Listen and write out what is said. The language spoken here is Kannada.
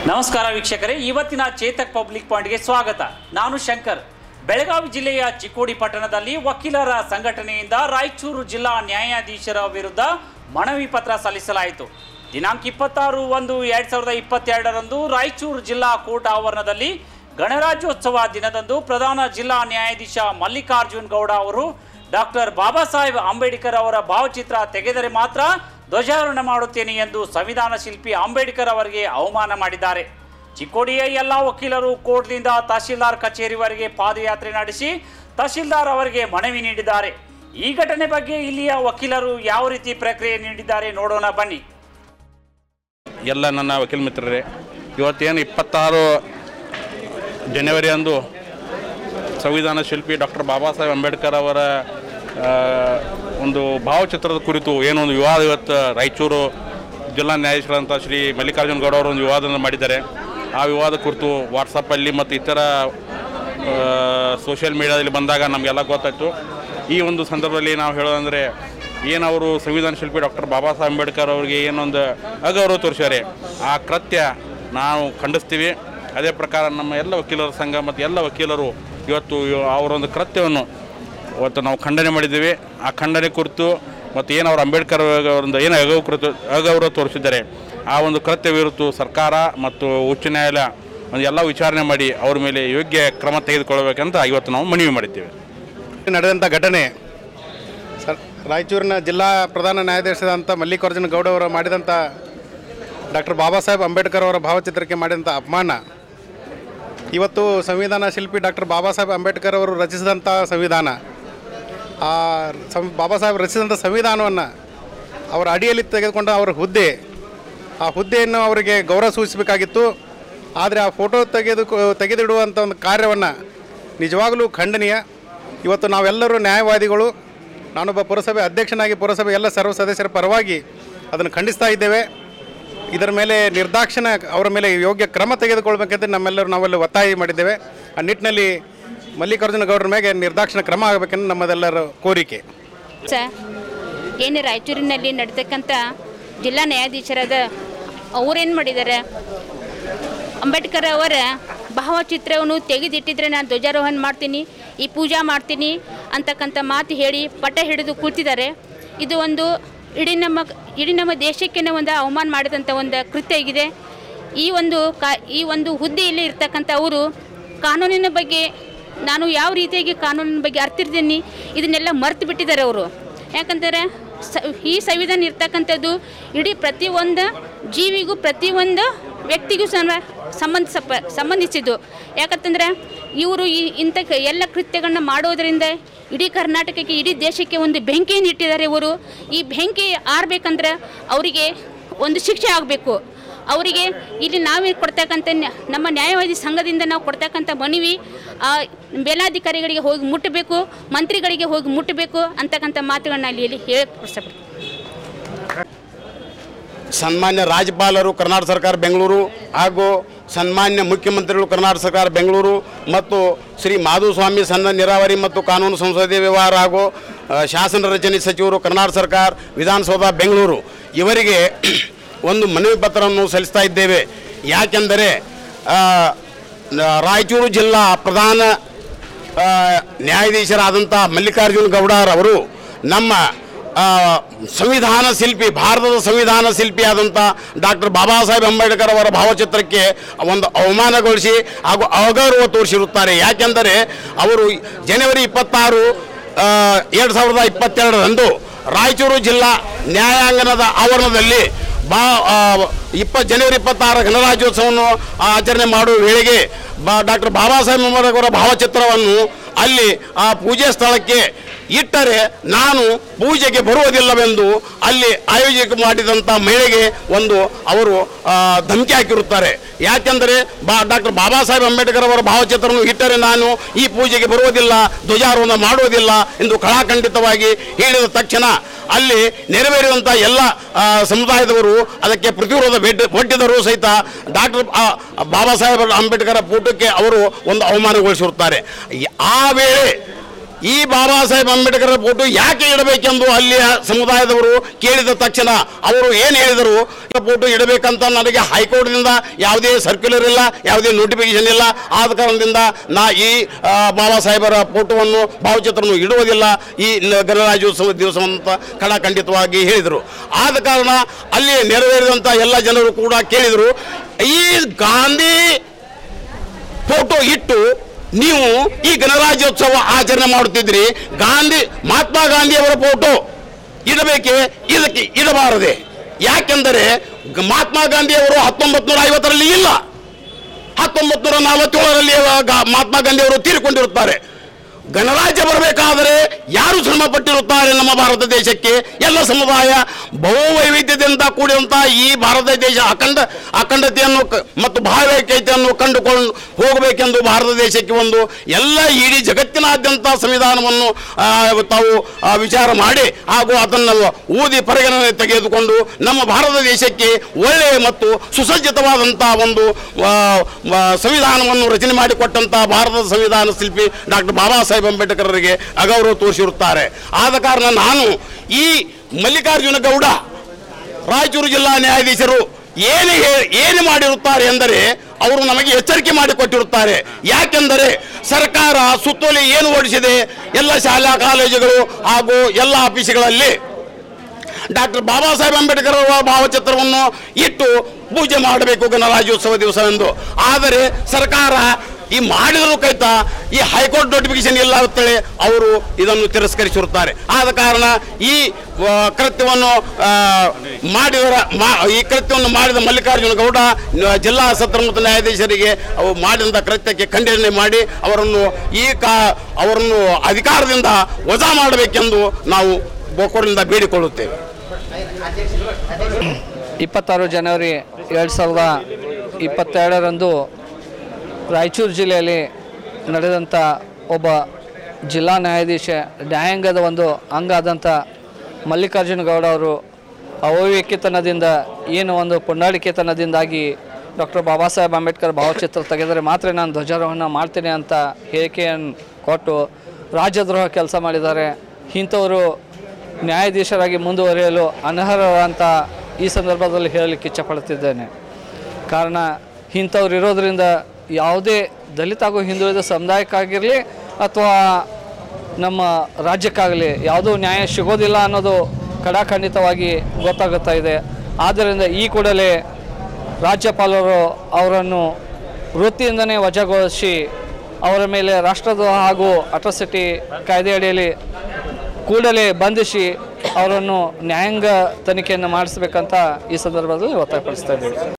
ನಮಸ್ಕಾರ ವೀಕ್ಷಕರೇ ಇವತ್ತಿನ ಚೇತಕ್ ಪಬ್ಲಿಕ್ ಪಾಯಿಂಟ್ಗೆ ಸ್ವಾಗತ ನಾನು ಶಂಕರ್ ಬೆಳಗಾವಿ ಜಿಲ್ಲೆಯ ಚಿಕ್ಕೋಡಿ ಪಟ್ಟಣದಲ್ಲಿ ವಕೀಲರ ಸಂಘಟನೆಯಿಂದ ರಾಯಚೂರು ಜಿಲ್ಲಾ ನ್ಯಾಯಾಧೀಶರ ವಿರುದ್ಧ ಮನವಿ ಪತ್ರ ಸಲ್ಲಿಸಲಾಯಿತು ದಿನಾಂಕ ಇಪ್ಪತ್ತಾರು ಒಂದು ಎರಡ್ ಸಾವಿರದ ಇಪ್ಪತ್ತೆರಡರಂದು ರಾಯಚೂರು ಜಿಲ್ಲಾ ಕೋರ್ಟ್ ಆವರಣದಲ್ಲಿ ಗಣರಾಜ್ಯೋತ್ಸವ ದಿನದಂದು ಪ್ರಧಾನ ಜಿಲ್ಲಾ ನ್ಯಾಯಾಧೀಶ ಮಲ್ಲಿಕಾರ್ಜುನ್ ಗೌಡ ಅವರು ಡಾಕ್ಟರ್ ಬಾಬಾ ಸಾಹೇಬ್ ಅಂಬೇಡ್ಕರ್ ಅವರ ಭಾವಚಿತ್ರ ತೆಗೆದರೆ ಮಾತ್ರ ಧ್ವಜಾರೋಹಣ ಮಾಡುತ್ತೇನೆ ಎಂದು ಸಂವಿಧಾನ ಶಿಲ್ಪಿ ಅಂಬೇಡ್ಕರ್ ಅವರಿಗೆ ಅವಮಾನ ಮಾಡಿದ್ದಾರೆ ಚಿಕ್ಕೋಡಿಯ ಎಲ್ಲ ವಕೀಲರು ಕೋರ್ಟ್ನಿಂದ ತಹಶೀಲ್ದಾರ್ ಕಚೇರಿವರೆಗೆ ಪಾದಯಾತ್ರೆ ನಡೆಸಿ ತಹಶೀಲ್ದಾರ್ ಅವರಿಗೆ ಮನವಿ ನೀಡಿದ್ದಾರೆ ಈ ಘಟನೆ ಬಗ್ಗೆ ಇಲ್ಲಿಯ ವಕೀಲರು ಯಾವ ರೀತಿ ಪ್ರಕ್ರಿಯೆ ನೀಡಿದ್ದಾರೆ ನೋಡೋಣ ಬನ್ನಿ ಎಲ್ಲ ನನ್ನ ವಕೀಲ ಮಿತ್ರರೇ ಇವತ್ತೇನು ಇಪ್ಪತ್ತಾರು ಜನವರಿ ಅಂದು ಸಂವಿಧಾನ ಶಿಲ್ಪಿ ಡಾಕ್ಟರ್ ಬಾಬಾ ಸಾಹೇಬ್ ಅಂಬೇಡ್ಕರ್ ಅವರ ಆ, ಒಂದು ಭಾವಚಿತ್ರದ ಕುರಿತು ಏನೋ ಒಂದು ವಿವಾದ ಇವತ್ತು ರಾಯಚೂರು ಜಿಲ್ಲಾ ನ್ಯಾಯಾಧೀಶರಂಥ ಶ್ರೀ ಮಲ್ಲಿಕಾರ್ಜುನ ಗೌಡ ಅವರು ಒಂದು ವಿವಾದವನ್ನು ಮಾಡಿದ್ದಾರೆ ಆ ವಿವಾದ ಕುರಿತು ವಾಟ್ಸಪ್ಪಲ್ಲಿ ಮತ್ತು ಇತರ ಸೋಷಿಯಲ್ ಮೀಡಿಯಾದಲ್ಲಿ ಬಂದಾಗ ನಮಗೆಲ್ಲ ಗೊತ್ತಾಯಿತು ಈ ಒಂದು ಸಂದರ್ಭದಲ್ಲಿ ನಾವು ಹೇಳೋದಂದರೆ ಏನು ಅವರು ಸಂವಿಧಾನ ಶಿಲ್ಪಿ ಡಾಕ್ಟರ್ ಬಾಬಾ ಸಾಹೇಬ್ ಅಂಬೇಡ್ಕರ್ ಅವರಿಗೆ ಏನೊಂದು ಅಗೌರವ ತೋರಿಸ್ಯಾರೆ ಆ ಕೃತ್ಯ ನಾವು ಖಂಡಿಸ್ತೀವಿ ಅದೇ ಪ್ರಕಾರ ನಮ್ಮ ಎಲ್ಲ ವಕೀಲರ ಸಂಘ ಮತ್ತು ಎಲ್ಲ ವಕೀಲರು ಇವತ್ತು ಇವ- ಅವರೊಂದು ಕೃತ್ಯವನ್ನು ಇವತ್ತು ನಾವು ಖಂಡನೆ ಮಾಡಿದ್ದೀವಿ ಆ ಖಂಡನೆ ಕುರಿತು ಮತ್ತು ಏನು ಅವರು ಅಂಬೇಡ್ಕರ್ ಅವರಿಂದ ಏನು ಅಗೌ ಕುರಿತು ಅಗೌರವ ತೋರಿಸಿದ್ದಾರೆ ಆ ಒಂದು ಕೃತ್ಯ ವಿರುದ್ಧ ಸರ್ಕಾರ ಮತ್ತು ಉಚ್ಚ ನ್ಯಾಯಾಲಯ ಒಂದು ಎಲ್ಲ ವಿಚಾರಣೆ ಮಾಡಿ ಅವ್ರ ಮೇಲೆ ಯೋಗ್ಯ ಕ್ರಮ ತೆಗೆದುಕೊಳ್ಬೇಕಂತ ಇವತ್ತು ನಾವು ಮನವಿ ಮಾಡಿದ್ದೇವೆ ನಡೆದಂಥ ಘಟನೆ ಸರ್ ರಾಯಚೂರಿನ ಜಿಲ್ಲಾ ಪ್ರಧಾನ ನ್ಯಾಯಾಧೀಶರಾದಂಥ ಮಲ್ಲಿಕಾರ್ಜುನ ಗೌಡ ಅವರು ಮಾಡಿದಂಥ ಡಾಕ್ಟರ್ ಬಾಬಾ ಸಾಹೇಬ್ ಅಂಬೇಡ್ಕರ್ ಅವರ ಭಾವಚಿತ್ರಕ್ಕೆ ಮಾಡಿದಂಥ ಅಪಮಾನ ಇವತ್ತು ಸಂವಿಧಾನ ಶಿಲ್ಪಿ ಡಾಕ್ಟರ್ ಬಾಬಾ ಸಾಹೇಬ್ ಅಂಬೇಡ್ಕರ್ ಅವರು ರಚಿಸಿದಂಥ ಸಂವಿಧಾನ ಆ ಸಂ ಬಾಬಾ ಸಾಹೇಬ್ ರಚಿಸಿದಂಥ ಸಂವಿಧಾನವನ್ನು ಅವರ ಅಡಿಯಲ್ಲಿ ತೆಗೆದುಕೊಂಡ ಅವರ ಹುದ್ದೆ ಆ ಹುದ್ದೆಯನ್ನು ಅವರಿಗೆ ಗೌರವ ಸೂಚಿಸಬೇಕಾಗಿತ್ತು ಆದರೆ ಆ ಫೋಟೋ ತೆಗೆದು ತೆಗೆದಿಡುವಂಥ ಒಂದು ಕಾರ್ಯವನ್ನು ನಿಜವಾಗಲೂ ಖಂಡನೀಯ ಇವತ್ತು ನಾವೆಲ್ಲರೂ ನ್ಯಾಯವಾದಿಗಳು ನಾನೊಬ್ಬ ಪುರಸಭೆ ಅಧ್ಯಕ್ಷನಾಗಿ ಪುರಸಭೆ ಎಲ್ಲ ಸರ್ವ ಸದಸ್ಯರ ಪರವಾಗಿ ಅದನ್ನು ಖಂಡಿಸ್ತಾ ಇದ್ದೇವೆ ಇದರ ಮೇಲೆ ನಿರ್ದಾಕ್ಷಿಣ ಅವರ ಮೇಲೆ ಯೋಗ್ಯ ಕ್ರಮ ತೆಗೆದುಕೊಳ್ಬೇಕಂತ ನಮ್ಮೆಲ್ಲರೂ ನಾವೆಲ್ಲ ಒತ್ತಾಯ ಮಾಡಿದ್ದೇವೆ ಆ ನಿಟ್ಟಿನಲ್ಲಿ ಮಲ್ಲಿಕಾರ್ಜುನ ಗೌಡರ ಮೇಲೆ ನಿರ್ದಾಕ್ಷಿಣ ಕ್ರಮ ಆಗಬೇಕೆಂದು ನಮ್ಮದೆಲ್ಲರ ಕೋರಿಕೆ ಸ ಏನು ರಾಯಚೂರಿನಲ್ಲಿ ನಡ್ತಕ್ಕಂಥ ಜಿಲ್ಲಾ ನ್ಯಾಯಾಧೀಶರಾದ ಅವರೇನು ಮಾಡಿದ್ದಾರೆ ಅಂಬೇಡ್ಕರ್ ಅವರ ಭಾವಚಿತ್ರವನ್ನು ತೆಗೆದಿಟ್ಟಿದ್ರೆ ನಾನು ಧ್ವಜಾರೋಹಣ ಮಾಡ್ತೀನಿ ಈ ಪೂಜಾ ಮಾಡ್ತೀನಿ ಅಂತಕ್ಕಂಥ ಮಾತು ಹೇಳಿ ಪಟ ಹಿಡಿದು ಕೂತಿದ್ದಾರೆ ಇದು ಒಂದು ಇಡೀ ನಮ್ಮ ಇಡೀ ನಮ್ಮ ದೇಶಕ್ಕೆ ಒಂದು ಅವಮಾನ ಮಾಡಿದಂಥ ಒಂದು ಕೃತ್ಯ ಆಗಿದೆ ಈ ಒಂದು ಕಾ ಈ ಒಂದು ಹುದ್ದೆಯಲ್ಲಿ ಇರ್ತಕ್ಕಂಥ ಅವರು ಕಾನೂನಿನ ಬಗ್ಗೆ ನಾನು ಯಾವ ರೀತಿಯಾಗಿ ಕಾನೂನಿನ ಬಗ್ಗೆ ಅರ್ತಿರ್ತೀನಿ ಇದನ್ನೆಲ್ಲ ಮರ್ತು ಬಿಟ್ಟಿದ್ದಾರೆ ಅವರು ಯಾಕಂದರೆ ಸ ಈ ಸಂವಿಧಾನ ಇರ್ತಕ್ಕಂಥದ್ದು ಇಡೀ ಪ್ರತಿಯೊಂದು ಜೀವಿಗೂ ಪ್ರತಿಯೊಂದು ವ್ಯಕ್ತಿಗೂ ಸಮ ಸಂಬಂಧಿಸಪ್ಪ ಸಂಬಂಧಿಸಿದ್ದು ಯಾಕಂತಂದರೆ ಇವರು ಈ ಇಂಥ ಕ- ಎಲ್ಲ ಕೃತ್ಯಗಳನ್ನ ಮಾಡೋದರಿಂದ ಇಡೀ ಕರ್ನಾಟಕಕ್ಕೆ ಇಡೀ ದೇಶಕ್ಕೆ ಒಂದು ಬೆಂಕಿಯನ್ನು ಇಟ್ಟಿದ್ದಾರೆ ಇವರು ಈ ಬೆಂಕಿ ಆರಬೇಕಂದ್ರೆ ಅವರಿಗೆ ಒಂದು ಶಿಕ್ಷೆ ಆಗಬೇಕು ಅವರಿಗೆ ಇಲ್ಲಿ ನಾವೇ ಕೊಡ್ತಕ್ಕಂಥ ನ್ಯಾ- ನಮ್ಮ ನ್ಯಾಯವಾದಿ ಸಂಘದಿಂದ ನಾವು ಕೊಡ್ತಕ್ಕಂಥ ಮನವಿ ಆ ಮೇಲಾಧಿಕಾರಿಗಳಿಗೆ ಹೋಗಿ ಮುಟ್ಟಬೇಕು ಮಂತ್ರಿಗಳಿಗೆ ಹೋಗಿ ಮುಟ್ಟಬೇಕು ಅಂತಕ್ಕಂಥ ಮಾತುಗಳನ್ನ ಅಲ್ಲಿ ಇಲ್ಲಿ ಹೇಳಿ ಇಷ್ಟಪಡ್ತೀನಿ ಸನ್ಮಾನ್ಯ ರಾಜ್ಯಪಾಲರು ಕರ್ನಾಟಕ ಸರ್ಕಾರ ಬೆಂಗಳೂರು ಹಾಗೂ ಸನ್ಮಾನ್ಯ ಮುಖ್ಯಮಂತ್ರಿಗಳು ಕರ್ನಾಟಕ ಸರ್ಕಾರ ಬೆಂಗಳೂರು ಮತ್ತು ಶ್ರೀ ಮಾಧುಸ್ವಾಮಿ ಸಣ್ಣ ನೀರಾವರಿ ಮತ್ತು ಕಾನೂನು ಸಂಸದೀಯ ವ್ಯವಹಾರ ಹಾಗೂ ಆ, ಶಾಸನ ರಚನೆ ಸಚಿವರು ಕರ್ನಾಟಕ ಸರ್ಕಾರ ವಿಧಾನಸೌಧ ಬೆಂಗಳೂರು ಇವರಿಗೆ ಒಂದು ಮನವಿ ಪತ್ರವನ್ನು ಸಲ್ಲಿಸ್ತಾ ಇದ್ದೇವೆ ಯಾಕೆಂದರೆ ಆ, ನ- ರಾಯಚೂರು ಜಿಲ್ಲಾ ಪ್ರಧಾನ ಆ, ನ್ಯಾಯಾಧೀಶರಾದಂಥ ಮಲ್ಲಿಕಾರ್ಜುನ ಗೌಡರ್ ಅವರು ನಮ್ಮ ಆ, ಸಂವಿಧಾನ ಶಿಲ್ಪಿ ಭಾರತದ ಸಂವಿಧಾನ ಶಿಲ್ಪಿಯಾದಂಥ ಡಾಕ್ಟರ್ ಬಾಬಾ ಸಾಹೇಬ್ ಅಂಬೇಡ್ಕರ್ ಅವರ ಭಾವಚಿತ್ರಕ್ಕೆ ಒಂದು ಅವಮಾನಗೊಳಿಸಿ ಹಾಗೂ ಅಗೌರವ ತೋರಿಸಿರುತ್ತಾರೆ ಯಾಕೆಂದರೆ ಅವರು ಜನವರಿ ಇಪ್ಪತ್ತಾರು ಎರಡು ಸಾವಿರದ ಇಪ್ಪತ್ತೆರಡರಂದು ರಾಯಚೂರು ಜಿಲ್ಲಾ ನ್ಯಾಯಾಂಗಣದ ಆವರಣದಲ್ಲಿ ಬಾ ಇಪ್ಪ ಜನವರಿ ಇಪ್ಪತ್ತಾರ ಗಣರಾಜ್ಯೋತ್ಸವವನ್ನು ಆಚರಣೆ ಮಾಡುವ ವೇಳೆಗೆ ಬಾ ಡಾಕ್ಟರ್ ಬಾಬಾ ಸಾಹೇಬ್ ಅಂಬೇಡ್ಕರ್ ಅವರ ಭಾವಚಿತ್ರವನ್ನು ಅಲ್ಲಿ ಆ ಪೂಜೆ ಸ್ಥಳಕ್ಕೆ ಇಟ್ಟರೆ ನಾನು ಪೂಜೆಗೆ ಬರುವುದಿಲ್ಲವೆಂದು ಅಲ್ಲಿ ಆಯೋಜಕ ಮಾಡಿದಂಥ ಮಹಿಳೆಗೆ ಒಂದು ಅವರು ಆ, ಧಮಕಿ ಹಾಕಿರುತ್ತಾರೆ ಯಾಕೆಂದರೆ ಬಾ ಡಾಕ್ಟರ್ ಬಾಬಾ ಸಾಹೇಬ್ ಅಂಬೇಡ್ಕರ್ ಅವರ ಭಾವಚಿತ್ರವನ್ನು ಇಟ್ಟರೆ ನಾನು ಈ ಪೂಜೆಗೆ ಬರುವುದಿಲ್ಲ ಧ್ವಜಾರೋಹಣ ಮಾಡುವುದಿಲ್ಲ ಎಂದು ಕಳಾಖಂಡಿತವಾಗಿ ಹೇಳಿದ ತಕ್ಷಣ ಅಲ್ಲಿ ನೆರವೇರಿದಂಥ ಎಲ್ಲ ಆ, ಸಮುದಾಯದವರು ಅದಕ್ಕೆ ಪ್ರತಿರೋಧ ಬೆಡ್ ಒಡ್ಡಿದರೂ ಸಹಿತ ಡಾಕ್ಟರ್ ಬಾಬಾ ಸಾಹೇಬ್ ಅಂಬೇಡ್ಕರ್ ಫೋಟೋಕ್ಕೆ ಅವರು ಒಂದು ಅವಮಾನಗೊಳಿಸಿರುತ್ತಾರೆ ಈ- ಆ ವೇಳೆ ಈ ಬಾಬಾ ಸಾಹೇಬ್ ಅಂಬೇಡ್ಕರ್ ಫೋಟೋ ಯಾಕೆ ಇಡಬೇಕೆಂದು ಅಲ್ಲಿಯ ಸಮುದಾಯದವರು ಕೇಳಿದ ತಕ್ಷಣ ಅವರು ಏನು ಹೇಳಿದರು ಫೋಟೋ ಇಡಬೇಕಂತ ನನಗೆ ಹೈಕೋರ್ಟ್ನಿಂದ ಯಾವುದೇ ಸರ್ಕ್ಯುಲರ್ ಇಲ್ಲ ಯಾವುದೇ ನೋಟಿಫಿಕೇಶನ್ ಇಲ್ಲ ಆದ ಕಾರಣದಿಂದ ನಾ ಈ ಆ, ಬಾಬಾ ಸಾಹೇಬರ ಫೋಟೋವನ್ನು ಭಾವಚಿತ್ರವನ್ನು ಇಡುವುದಿಲ್ಲ ಈ ನ- ಗಣರಾಜ್ಯೋತ್ಸವ ದಿವಸವಂತ ಖಡಾಖಂಡಿತವಾಗಿ ಹೇಳಿದರು ಆದ ಕಾರಣ ಅಲ್ಲಿ ನೆರವೇರಿದಂಥ ಎಲ್ಲ ಜನರು ಕೂಡ ಕೇಳಿದರು ಈ ಗಾಂಧಿ ಫೋಟೋ ಇಟ್ಟು ನೀವು ಈ ಗಣರಾಜ್ಯೋತ್ಸವ ಆಚರಣೆ ಮಾಡುತ್ತಿದ್ರಿ ಗಾಂಧಿ ಮಹಾತ್ಮ ಗಾಂಧಿ ಅವರ ಫೋಟೋ ಇಡಬೇಕೆ ಇದಕ್ಕೆ ಇಡಬಾರದೆ ಯಾಕೆಂದರೆ ಗ- ಮಹಾತ್ಮ ಗಾಂಧಿ ಅವರು ಹತ್ತೊಂಬತ್ತು ನೂರ ಐವತ್ತರಲ್ಲಿ ಇಲ್ಲ ಹತ್ತೊಂಬತ್ತು ನೂರ ನಲವತ್ತೇಳರಲ್ಲಿ ಮಹಾತ್ಮ ಗಾಂಧಿ ಅವರು ತೀರಿಕೊಂಡಿರುತ್ತಾರೆ ಗಣರಾಜ್ಯ ಬರಬೇಕಾದರೆ ಯಾರು ಶ್ರಮ ಪಟ್ಟಿರುತ್ತಾರೆ ನಮ್ಮ ಭಾರತ ದೇಶಕ್ಕೆ ಎಲ್ಲ ಸಮುದಾಯ ಬಹುವೈವಿಧ್ಯದಿಂದ ಕೂಡಿದಂಥ ಈ ಭಾರತ ದೇಶ ಅಖಂಡ ಅಖಂಡತೆಯನ್ನು ಕ- ಮತ್ತು ಭಾವೈಕ್ಯತೆಯನ್ನು ಕಂಡುಕೊಂಡು ಹೋಗಬೇಕೆಂದು ಭಾರತ ದೇಶಕ್ಕೆ ಒಂದು ಎಲ್ಲ ಇಡೀ ಜಗತ್ತಿನಾದ್ಯಂತ ಸಂವಿಧಾನವನ್ನು ಆ, ತಾವು ಆ, ವಿಚಾರ ಮಾಡಿ ಹಾಗೂ ಅದನ್ನು ಊದಿ ಪರಿಗಣನೆ ತೆಗೆದುಕೊಂಡು ನಮ್ಮ ಭಾರತ ದೇಶಕ್ಕೆ ಒಳ್ಳೆಯ ಮತ್ತು ಸುಸಜ್ಜಿತವಾದಂಥ ಒಂದು ಆ, ಆ, ಸಂವಿಧಾನವನ್ನು ರಚನೆ ಮಾಡಿಕೊಟ್ಟಂಥ ಭಾರತದ ಸಂವಿಧಾನ ಶಿಲ್ಪಿ ಡಾಕ್ಟರ್ ಬಾಬಾ ಸಾಹೇಬ್ ಅಂಬೇಡ್ಕರ್ ಅವರಿಗೆ ಅಗೌರವ ತೋರಿಸಿರುತ್ತಾರೆ ಆದ ಕಾರಣ ನಾನು ಈ ಮಲ್ಲಿಕಾರ್ಜುನ ಗೌಡ ರಾಯಚೂರು ಜಿಲ್ಲಾ ನ್ಯಾಯಾಧೀಶರು ಏನು ಹೇ- ಏನು ಮಾಡಿರುತ್ತಾರೆ ಎಂದರೆ ಅವರು ನಮಗೆ ಎಚ್ಚರಿಕೆ ಮಾಡಿಕೊಟ್ಟಿರುತ್ತಾರೆ ಯಾಕೆಂದರೆ ಸರ್ಕಾರ ಸುತ್ತೋಲೆ ಏನು ಓಡಿಸಿದೆ ಎಲ್ಲ ಶಾಲಾ ಕಾಲೇಜುಗಳು ಹಾಗೂ ಎಲ್ಲ ಆಫೀಸುಗಳಲ್ಲಿ ಡಾಕ್ಟರ್ ಬಾಬಾ ಸಾಹೇಬ್ ಅಂಬೇಡ್ಕರ್ ಅವರ ಭಾವಚಿತ್ರವನ್ನು ಇಟ್ಟು ಪೂಜೆ ಮಾಡಬೇಕು ಗಣರಾಜ್ಯೋತ್ಸವ ದಿವಸವೆಂದು ಆದರೆ ಸರ್ಕಾರ ಈ ಮಾಡಿದರೂ ಕೈತ ಈ ಹೈಕೋರ್ಟ್ ನೋಟಿಫಿಕೇಶನ್ ಇಲ್ಲ ಅಂತೇಳಿ ಅವರು ಇದನ್ನು ತಿರಸ್ಕರಿಸಿರುತ್ತಾರೆ ಆದ ಕಾರಣ ಈ ಆ, ಕೃತ್ಯವನ್ನು ಆ, ಮಾಡಿದರ ಮಾ- ಈ ಕೃತ್ಯವನ್ನು ಮಾಡಿದ ಮಲ್ಲಿಕಾರ್ಜುನ ಗೌಡ ನ- ಜಿಲ್ಲಾ ಸತ್ರ ಮತ್ತು ನ್ಯಾಯಾಧೀಶರಿಗೆ ಅವು ಮಾಡಿದಂಥ ಕೃತ್ಯಕ್ಕೆ ಖಂಡನೆ ಮಾಡಿ ಅವರನ್ನು ಈ ಕಾ ಅವರನ್ನು ಅಧಿಕಾರದಿಂದ ವಜಾ ಮಾಡಬೇಕೆಂದು ನಾವು ಬೋಕೋರಿಂದ ಬೇಡಿಕೊಳ್ಳುತ್ತೇವೆ ಇಪ್ಪತ್ತಾರು ಜನವರಿ ಎರಡು ಸಾವಿರದ ಇಪ್ಪತ್ತೆರಡರಂದು ರಾಯಚೂರು ಜಿಲ್ಲೆಯಲ್ಲಿ ನಡೆದಂಥ ಒಬ್ಬ ಜಿಲ್ಲಾ ನ್ಯಾಯಾಧೀಶ ನ್ಯಾಯಾಂಗದ ಒಂದು ಅಂಗ ಆದಂಥ ಮಲ್ಲಿಕಾರ್ಜುನ ಗೌಡ ಅವರು ಅವೈವಿಕ್ಯತನದಿಂದ ಏನು ಒಂದು ಪುಂಡಾಟಿಕೆತನದಿಂದಾಗಿ ಡಾಕ್ಟರ್ ಬಾಬಾ ಸಾಹೇಬ್ ಅಂಬೇಡ್ಕರ್ ಭಾವಚಿತ್ರ ತೆಗೆದರೆ ಮಾತ್ರ ನಾನು ಧ್ವಜಾರೋಹಣ ಮಾಡ್ತೇನೆ ಅಂತ ಹೇಳಿಕೆಯನ್ನು ಕೊಟ್ಟು ರಾಜ್ಯದ್ರೋಹ ಕೆಲಸ ಮಾಡಿದ್ದಾರೆ ಇಂಥವರು ನ್ಯಾಯಾಧೀಶರಾಗಿ ಮುಂದುವರಿಯಲು ಅನರ್ಹರಂತ ಈ ಸಂದರ್ಭದಲ್ಲಿ ಹೇಳಲಿಕ್ಕೆ ಇಚ್ಛಪಡುತ್ತಿದ್ದೇನೆ ಕಾರಣ ಇಂಥವ್ರು ಇರೋದ್ರಿಂದ ಯಾವುದೇ ದಲಿತ ಹಾಗೂ ಹಿಂದುಳಿದ ಸಮುದಾಯಕ್ಕಾಗಿರಲಿ ಅಥವಾ ನಮ್ಮ ರಾಜ್ಯಕ್ಕಾಗಲಿ ಯಾವುದೂ ನ್ಯಾಯ ಸಿಗೋದಿಲ್ಲ ಅನ್ನೋದು ಕಡಾಖಂಡಿತವಾಗಿ ಗೊತ್ತಾಗುತ್ತಾ ಇದೆ ಆದ್ದರಿಂದ ಈ ಕೂಡಲೇ ರಾಜ್ಯಪಾಲರು ಅವರನ್ನು ವೃತ್ತಿಯಿಂದನೇ ವಜಾಗೊಳಿಸಿ ಅವರ ಮೇಲೆ ರಾಷ್ಟ್ರದ್ರೋಹ ಹಾಗೂ ಅಟ್ರಾಸಿಟಿ ಕಾಯ್ದೆ ಅಡಿಯಲ್ಲಿ ಕೂಡಲೇ ಬಂಧಿಸಿ ಅವರನ್ನು ನ್ಯಾಯಾಂಗ ತನಿಖೆಯನ್ನು ಮಾಡಿಸಬೇಕಂತ ಈ ಸಂದರ್ಭದಲ್ಲಿ ಒತ್ತಾಯಪಡಿಸ್ತಾ ಇದ್ದೀವಿ